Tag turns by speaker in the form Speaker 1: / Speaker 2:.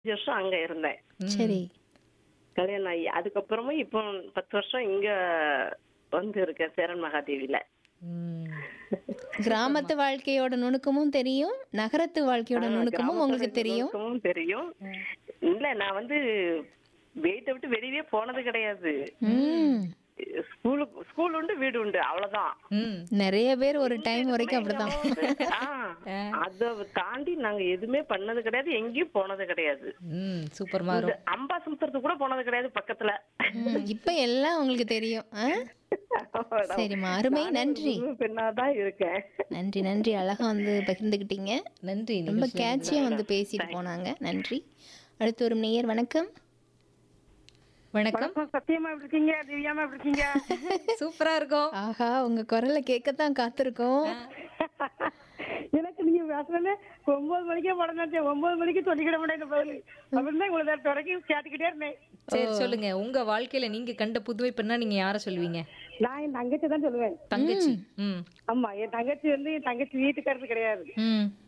Speaker 1: வருஷம் அங்க இருந்தேன்
Speaker 2: சரி
Speaker 1: கல்யாணம் ஆகி அதுக்கப்புறமும் இப்போ பத்து வருஷம் இங்க வந்து இருக்கேன் சேரன் மகாதேவியில
Speaker 3: ம்.
Speaker 2: கிராமத்து வாழ்க்கையோட நுணுக்கமும் தெரியும் நகரத்து வாழ்க்கையோட நுணுக்கமும் உங்களுக்கு தெரியும்
Speaker 1: நுணுக்கமும் தெரியும் இல்ல நான் வந்து வீட்டை விட்டு வெளியவே போனது கிடையாது
Speaker 2: ம்
Speaker 1: ஸ்கூலு ஸ்கூல் உண்டு வீடு உண்டு அவ்வளவுதான்
Speaker 3: ம்.
Speaker 2: நிறைய பேர் ஒரு டைம் வரைக்கும் அப்படிதான்
Speaker 1: ஆ, அத தாண்டி நாங்க எதுவுமே பண்ணது கிடையாது எங்கேயும் போனது கிடையாது
Speaker 3: ம் சூப்பர் மாறும்
Speaker 1: இந்த அம்பாசமுத்திரத்துக்கு கூட போனது கிடையாது பக்கத்துல
Speaker 2: ம், இப்ப எல்லாம் உங்களுக்கு தெரியும் ஆ? சரிம்மா அருமை நன்றி
Speaker 1: பெண்ணாதான் இருக்கேன்
Speaker 2: நன்றி நன்றி அழகா வந்து பகிர்ந்துக்கிட்டீங்க
Speaker 3: நன்றி
Speaker 2: ரொம்ப கேட்சியா வந்து பேசிட்டு போனாங்க நன்றி அடுத்து ஒரு நேயர் வணக்கம்
Speaker 3: வணக்கம்
Speaker 4: சத்தியமா எப்படி இருக்கீங்க திவ்யாமா எப்படி இருக்கீங்க
Speaker 3: சூப்பரா இருக்கும்
Speaker 2: ஆஹா உங்க குரலை கேட்கத்தான் காத்திருக்கோம்
Speaker 4: எனக்கு நீங்க பேசுறது ஒன்பது மணிக்கே படம் ஒன்பது மணிக்கு சொல்லிக்கிட முடியாது பதில் அப்படின்னு தான் இவ்வளவு நேரத்து வரைக்கும் கேட்டுக்கிட்டே இருந்தேன்
Speaker 3: சரி சொல்லுங்க உங்க வாழ்க்கையில நீங்க கண்ட புதுமை பெண்ணா நீங்க யார சொல்லுவீங்க
Speaker 4: நான் என் தங்கச்சி தான் சொல்லுவேன்
Speaker 3: தங்கச்சி ம்
Speaker 4: ஆமா என் தங்கச்சி வந்து என் தங்கச்சி வீட்டுக்காரது கிடையாது
Speaker 3: ம்